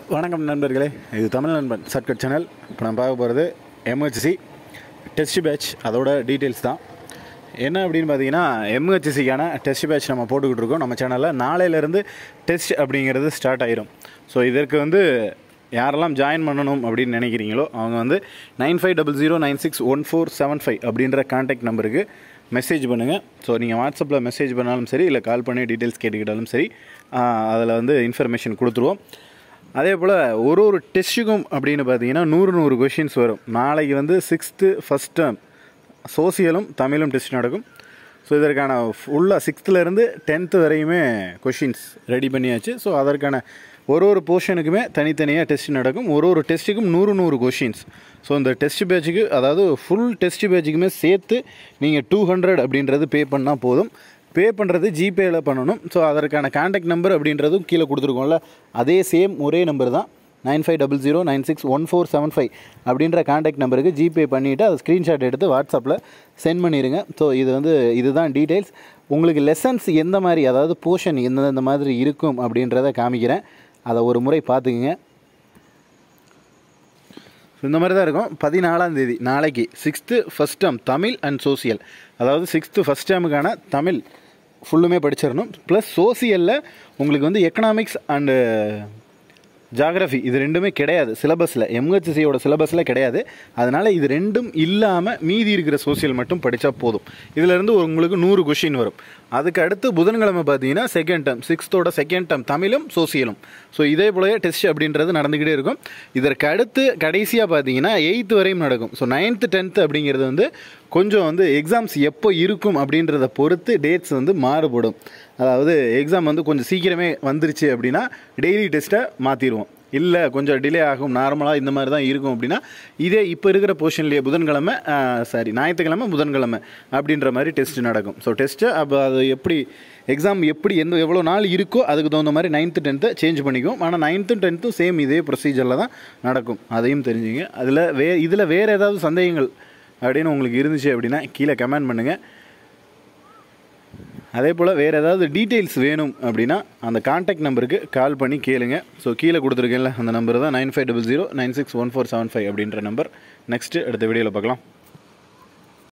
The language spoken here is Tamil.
வணக்கம் நண்பர்களே இது தமிழ் நண்பன் சர்க்கட் சேனல் இப்போ நான் பார்க்க போகிறது எம்ஹெச்சி டெஸ்ட் பேட்ச் அதோட டீட்டெயில்ஸ் தான் என்ன அப்படின்னு பார்த்தீங்கன்னா எம்ஹெச்சிக்கான டெஸ்ட் பேட்ச் நம்ம போட்டுக்கிட்டு இருக்கோம் நம்ம சேனலில் நாளையிலேருந்து டெஸ்ட் அப்படிங்கிறது ஸ்டார்ட் ஆயிரும் ஸோ இதற்கு வந்து யாரெல்லாம் ஜாயின் பண்ணணும் அப்படின்னு நினைக்கிறீங்களோ அவங்க வந்து nine five double zero nine six one four seven five அப்படின்ற கான்டாக்ட் நம்பருக்கு மெசேஜ் பண்ணுங்கள் ஸோ நீங்கள் வாட்ஸ்அப்பில் மெசேஜ் பண்ணாலும் சரி இல்லை கால் பண்ணி டீட்டெயில்ஸ் கேட்டுக்கிட்டாலும் சரி அதில் வந்து இன்ஃபர்மேஷன் கொடுத்துருவோம் அதே போல் ஒரு ஒரு டெஸ்ட்டுக்கும் அப்படின்னு பார்த்தீங்கன்னா நூறு நூறு கொஷின்ஸ் வரும் நாளைக்கு வந்து சிக்ஸ்த்து ஃபஸ்ட் டேர்ம் சோசியலும் தமிழும் டெஸ்ட் நடக்கும் ஸோ இதற்கான ஃபுல்லாக சிக்ஸ்த்துலேருந்து டென்த்து வரையுமே கொஷின்ஸ் ரெடி பண்ணியாச்சு ஸோ அதற்கான ஒரு ஒரு போர்ஷனுக்குமே தனித்தனியாக டெஸ்ட் நடக்கும் ஒரு ஒரு டெஸ்ட்டுக்கும் நூறு நூறு கொஷின்ஸ் ஸோ இந்த டெஸ்ட் பேட்சுக்கு அதாவது ஃபுல் டெஸ்ட் பேட்சுக்குமே சேர்த்து நீங்கள் டூ ஹண்ட்ரட் அப்படின்றது பே பண்ணால் போதும் பே பண்ணுறது ஜிபேயில் பண்ணணும் ஸோ அதற்கான கான்டாக்ட் நம்பர் அப்படின்றதும் கீழே கொடுத்துருக்கோம்ல அதே சேம் ஒரே நம்பர் தான் nine five double zero nine six one four seven five அப்படின்ற கான்டாக்ட் நம்பருக்கு ஜிபே பண்ணிவிட்டு அதை ஸ்க்ரீன்ஷாட் எடுத்து வாட்ஸ்அப்பில் சென்ட் பண்ணிடுங்க ஸோ இது வந்து இதுதான் டீட்டெயில்ஸ் உங்களுக்கு லெசன்ஸ் எந்த மாதிரி அதாவது போர்ஷன் எந்தெந்த மாதிரி இருக்கும் அப்படின்றத காமிக்கிறேன் அதை ஒரு முறை பார்த்துக்குங்க ஸோ இந்த மாதிரி தான் இருக்கும் பதினாலாம் தேதி நாளைக்கு sixth first term Tamil and social அதாவது சிக்ஸ்த்து ஃபஸ்ட் டேர்முக்கான தமிழ் ஃபுல்லுமே படிச்சிடணும் ப்ளஸ் சோசியலில் உங்களுக்கு வந்து எக்கனாமிக்ஸ் அண்டு ஜாகிரஃபி இது ரெண்டுமே கிடையாது சிலபஸில் எம்ஹெச்சிசியோட சிலபஸில் கிடையாது அதனால் இது ரெண்டும் இல்லாமல் மீதி இருக்கிற சோசியல் மட்டும் படித்தா போதும் இதிலேருந்து உங்களுக்கு நூறு கொஷின் வரும் அதுக்கு அடுத்து புதன்கிழமை பார்த்தீங்கன்னா செகண்ட் டேர்ம் சிக்ஸ்த்தோட செகண்ட் டேர்ம் தமிழும் சோசியலும் ஸோ இதே போலவே டெஸ்ட் அப்படின்றது நடந்துக்கிட்டே இருக்கும் இதற்கு அடுத்து கடைசியாக பார்த்தீங்கன்னா எயித்து வரையும் நடக்கும் ஸோ நைன்த்து டென்த்து அப்படிங்கிறது வந்து கொஞ்சம் வந்து எக்ஸாம்ஸ் எப்போ இருக்கும் அப்படின்றத பொறுத்து டேட்ஸ் வந்து மாறுபடும் அதாவது எக்ஸாம் வந்து கொஞ்சம் சீக்கிரமே வந்துருச்சு அப்படின்னா டெய்லி டெஸ்ட்டை மாற்றிடுவோம் இல்லை கொஞ்சம் டிலே ஆகும் நார்மலாக இந்த மாதிரி தான் இருக்கும் அப்படின்னா இதே இப்போ இருக்கிற போர்ஷன்லேயே புதன்கிழமை சாரி ஞாயிற்றுக்கிழமை புதன்கிழமை அப்படின்ற மாதிரி டெஸ்ட் நடக்கும் ஸோ டெஸ்ட்டு அப்போ அது எப்படி எக்ஸாம் எப்படி எந்த எவ்வளோ நாள் இருக்கோ அதுக்கு தகுந்த மாதிரி நைன்த்து டென்த்தை சேஞ்ச் பண்ணிக்கும் ஆனால் நைன்த்தும் டென்த்தும் சேம் இதே ப்ரொசீஜரில் தான் நடக்கும் அதையும் தெரிஞ்சுங்க அதில் வே இதில் வேறு ஏதாவது சந்தேகங்கள் அப்படின்னு உங்களுக்கு இருந்துச்சு அப்படின்னா கீழே கமெண்ட் பண்ணுங்கள் அதே போல் வேறு ஏதாவது டீட்டெயில்ஸ் வேணும் அப்படின்னா அந்த காண்டாக்ட் நம்பருக்கு கால் பண்ணி கேளுங்க ஸோ கீழே கொடுத்துருக்கேன்ல அந்த நம்பர் தான் nine five double zero nine six one four seven five அப்படின்ற நம்பர் நெக்ஸ்ட்டு அடுத்த வீடியோவில் பார்க்கலாம்